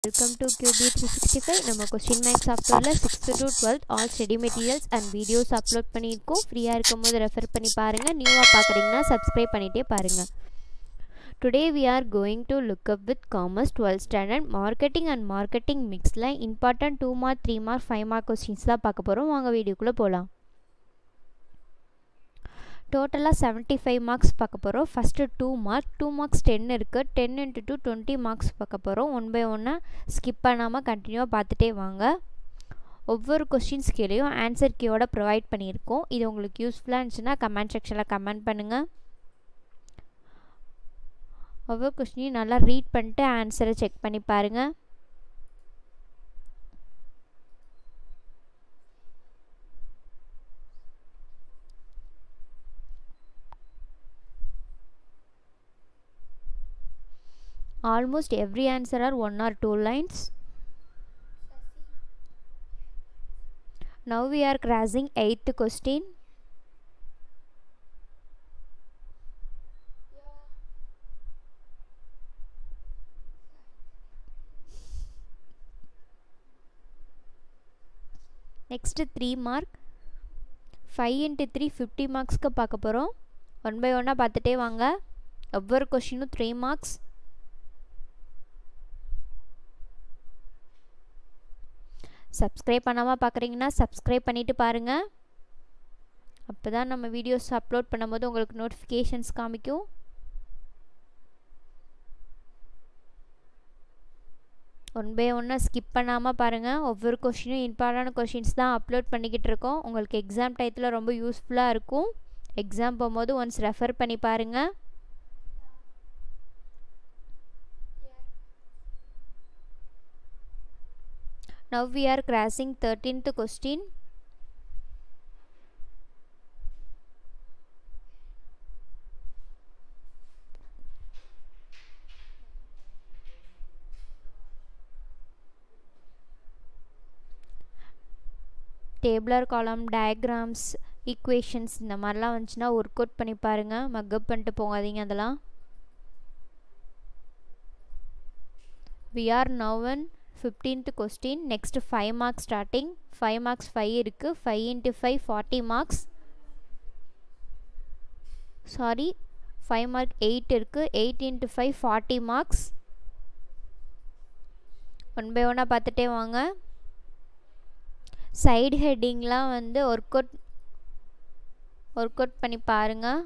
welcome to QB three sixty five நம்ம question max சாஃப்ட்வேரில் sixth to twelfth all study materials and videos upload பண்ணியிருக்கோம் ஃப்ரீயாக இருக்கும்போது refer பண்ணி பாருங்கள் நியூவாக பார்க்குறீங்கன்னா சப்ஸ்கிரைப் பண்ணிகிட்டே பாருங்கள் today we are going to look up with commerce twelfth standard marketing and marketing மிக்ஸில் important two mark three mark five mark questions தான் பார்க்க போகிறோம் வாங்க வீடியோக்குள்ளே போகலாம் டோட்டலாக செவன்ட்டி ஃபைவ் மார்க்ஸ் பார்க்க போகிறோம் first two mark two marks ten இருக்குது ten into two twenty marks பார்க்க போகிறோம் ஒன் பை ஒன்னாக ஸ்கிப் பண்ணாமல் கண்டினியூவாக பார்த்துட்டே வாங்க ஒவ்வொரு கொஸ்டின்ஸ் கீழேயும் ஆன்சர் கீயோட ப்ரொவைட் பண்ணியிருக்கோம் இது உங்களுக்கு யூஸ்ஃபுல்லாக இருந்துச்சுன்னா கமெண்ட் செக்ஷனில் கமெண்ட் பண்ணுங்கள் ஒவ்வொரு கொஸ்டினையும் நல்லா ரீட் பண்ணிட்டு ஆன்சரை செக் பண்ணி பாருங்கள் almost every answer are one or two lines now we are crossing eighth question next three mark five into three fifty மார்க்ஸ்க்கு பார்க்க போகிறோம் ஒன் பை ஒன்னாக பார்த்துட்டே வாங்க ஒவ்வொரு கொஷினும் த்ரீ மார்க்ஸ் சப்ஸ்கிரைப் பண்ணாமல் பார்க்குறீங்கன்னா சப்ஸ்கிரைப் பண்ணிவிட்டு பாருங்கள் அப்போ தான் நம்ம வீடியோஸ் அப்லோட் பண்ணும்போது உங்களுக்கு நோட்டிஃபிகேஷன்ஸ் காமிக்கும் ஒன் பை ஒன்னாக ஸ்கிப் பண்ணாமல் பாருங்கள் ஒவ்வொரு கொஷினும் இம்பார்ட்டன்ட் கொஷின்ஸ் தான் அப்லோட் பண்ணிக்கிட்டு இருக்கோம் உங்களுக்கு எக்ஸாம் டயத்தில் ரொம்ப யூஸ்ஃபுல்லாக இருக்கும் எக்ஸாம் போகும்போது ஒன்ஸ் ரெஃபர் பண்ணி பாருங்கள் now we are crossing 13th question டேபிளர் காலம் டயக்ராம்ஸ் ஈக்குவேஷன்ஸ் இந்த மாதிரிலாம் வந்துச்சுன்னா ஒர்க் அவுட் பண்ணி பாருங்கள் மக்கப் பண்ணிட்டு போகாதீங்க அதெல்லாம் we are now on fifteenth question next five marks starting five marks five இருக்குது five into five forty marks sorry five mark eight இருக்குது eight into five forty marks one by ஒன்னாக பார்த்துட்டே வாங்க சைடு ஹெட்டிங்லாம் வந்து ஒர்க் அவுட் ஒர்க் அவுட் பண்ணி பாருங்கள்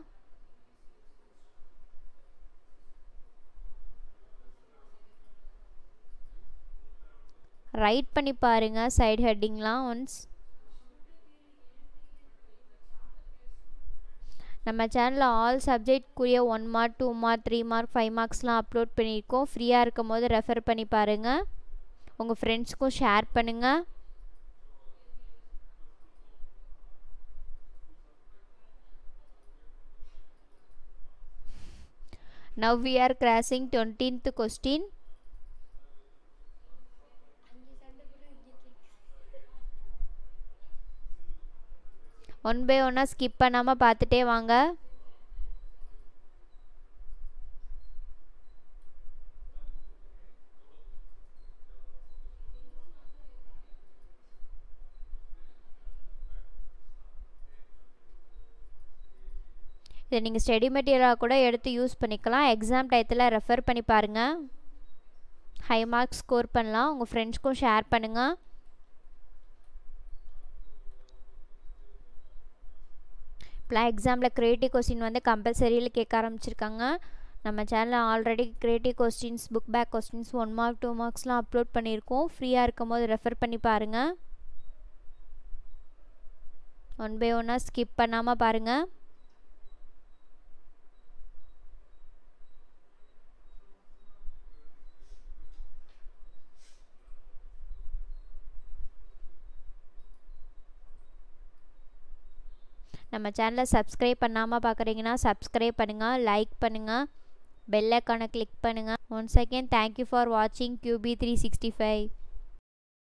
right பண்ணி பாருங்கள் சைடு ஹெட்டிங்லாம் ஒன்ஸ் நம்ம சேனலில் ஆல் சப்ஜெக்ட்குரிய one mark two mark three mark five மார்க்ஸ்லாம் அப்லோட் பண்ணியிருக்கோம் ஃப்ரீயாக இருக்கும் போது ரெஃபர் பண்ணி பாருங்கள் உங்கள் ஃப்ரெண்ட்ஸ்க்கும் ஷேர் பண்ணுங்கள் now we are crossing twentieth question one by ஒன்னாக ஸ்கிப் பண்ணாமல் பார்த்துட்டே வாங்க இதை நீங்கள் ஸ்டடி மெட்டீரியலாக கூட எடுத்து யூஸ் பண்ணிக்கலாம் எக்ஸாம் டயத்தில் ரெஃபர் பண்ணி பாருங்கள் ஹை மார்க்ஸ் ஸ்கோர் பண்ணலாம் உங்கள் ஃப்ரெண்ட்ஸ்க்கும் ஷேர் பண்ணுங்கள் இப்போலாம் எக்ஸாமில் க்ரியேட்டிவ் கொஸ்டின் வந்து கம்பல்சரியில் கேட்க ஆரம்பிச்சிருக்காங்க நம்ம சேனலில் already creative questions book back questions one mark two மார்க்ஸ்லாம் அப்லோட் பண்ணியிருக்கோம் ஃப்ரீயாக இருக்கும் போது ரெஃபர் பண்ணி பாருங்கள் ஒன் பை ஒன்னாக ஸ்கிப் பண்ணாமல் பாருங்கள் நம்ம சேனலை சப்ஸ்கிரைப் பண்ணாமல் பார்க்குறீங்கன்னா சப்ஸ்கிரைப் பண்ணுங்கள் லைக் பண்ணுங்கள் பெல் ஐக்கானை கிளிக் பண்ணுங்கள் ஒன்ஸ் அகேன் தேங்க்யூ ஃபார் வாட்சிங் கியூபி த்ரீ சிக்ஸ்டி ஃபைவ்